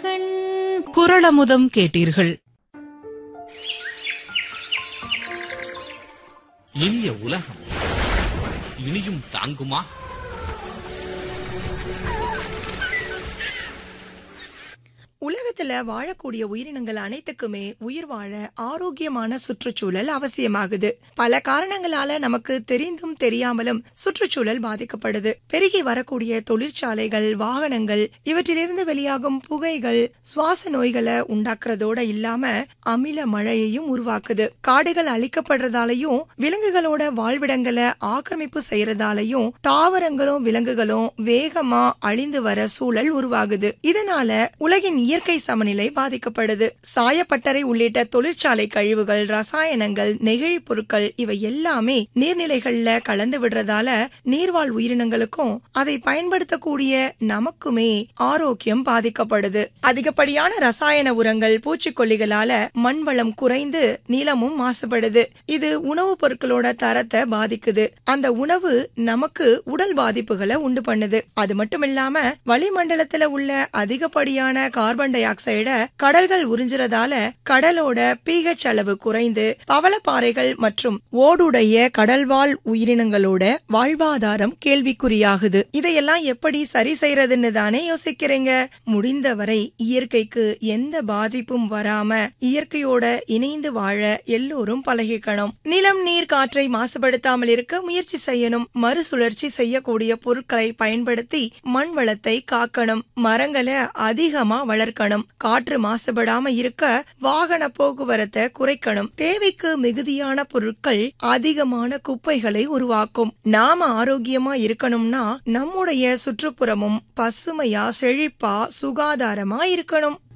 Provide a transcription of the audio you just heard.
கண் குரளமுதம் கேட்டீர்கள் இனிய உலகம் இனியும் தாங்குமா உலகத்துல வாழக்கூடிய உயிரினங்கள் அனைத்துக்குமே உயிர் வாழ ஆரோக்கியமான சுற்றுச்சூழல் அவசியமாகுது பல காரணங்களால நமக்கு தெரிந்தும் தெரியாமலும் சுற்றுச்சூழல் பாதிக்கப்படுது பெருகி வரக்கூடிய தொழிற்சாலைகள் வாகனங்கள் இவற்றிலிருந்து வெளியாகும் புகைகள் சுவாச நோய்களை உண்டாக்குறதோட இல்லாம அமில மழையையும் உருவாக்குது காடுகள் அழிக்கப்படுறதாலையும் விலங்குகளோட வாழ்விடங்களை ஆக்கிரமிப்பு செய்யறதாலையும் தாவரங்களும் விலங்குகளும் வேகமா அழிந்து வர சூழல் உருவாகுது இதனால உலகின் இயற்கை சமநிலை பாதிக்கப்படுது சாயப்பட்டறை உள்ளிட்ட தொழிற்சாலை கழிவுகள் ரசாயனங்கள் நெகிழி பொருட்கள் இவை எல்லாமே நீர்நிலைகள்ல கலந்து விடுறதால நீர்வாழ் உயிரினங்களுக்கும் அதை பயன்படுத்தக்கூடிய நமக்குமே ஆரோக்கியம் பாதிக்கப்படுது அதிகப்படியான ரசாயன உரங்கள் பூச்சிக்கொல்லிகளால மண் வளம் குறைந்து நிலமும் மாசுபடுது இது உணவுப் பொருட்களோட தரத்தை பாதிக்குது அந்த உணவு நமக்கு உடல் பாதிப்புகளை உண்டு பண்ணுது அது மட்டும் இல்லாம வளிமண்டலத்துல உள்ள அதிகப்படியான கார்பன் டை ஆக்சைட கடல்கள் உறிஞ்சுறதால கடலோட pH அளவு குறைந்து பவளப்பாறைகள் மற்றும் ஓடுடைய கடல்வாழ் உயிரினங்களோட வாழ்வாதாரம் கேள்விக்குறியாகுது இதையெல்லாம் எப்படி சரி செய்யறதுன்னு தானே யோசிக்கிறீங்க முடிந்தவரை இயற்கைக்கு எந்த பாதிப்பும் வராம இயற்கையோட இணைந்து வாழ எல்லோரும் பழகிக்கணும் நிலம் நீர் காற்றை மாசுபடுத்தாமல் இருக்க முயற்சி செய்யணும் மறுசுழற்சி செய்யக்கூடிய பொருட்களை பயன்படுத்தி மண் வளத்தை காக்கணும் மரங்களை அதிகமா வளர்க்கணும் காற்று மாசுபடாம இருக்க வாகன போக்குவரத்தை குறைக்கணும் தேவைக்கு மிகுதியான பொருட்கள் அதிகமான குப்பைகளை உருவாக்கும் நாம ஆரோக்கியமா இருக்கணும்னா நம்முடைய சுற்றுப்புறமும் பசுமையா செழிப்பா சுகாதாரமா இருக்கணும்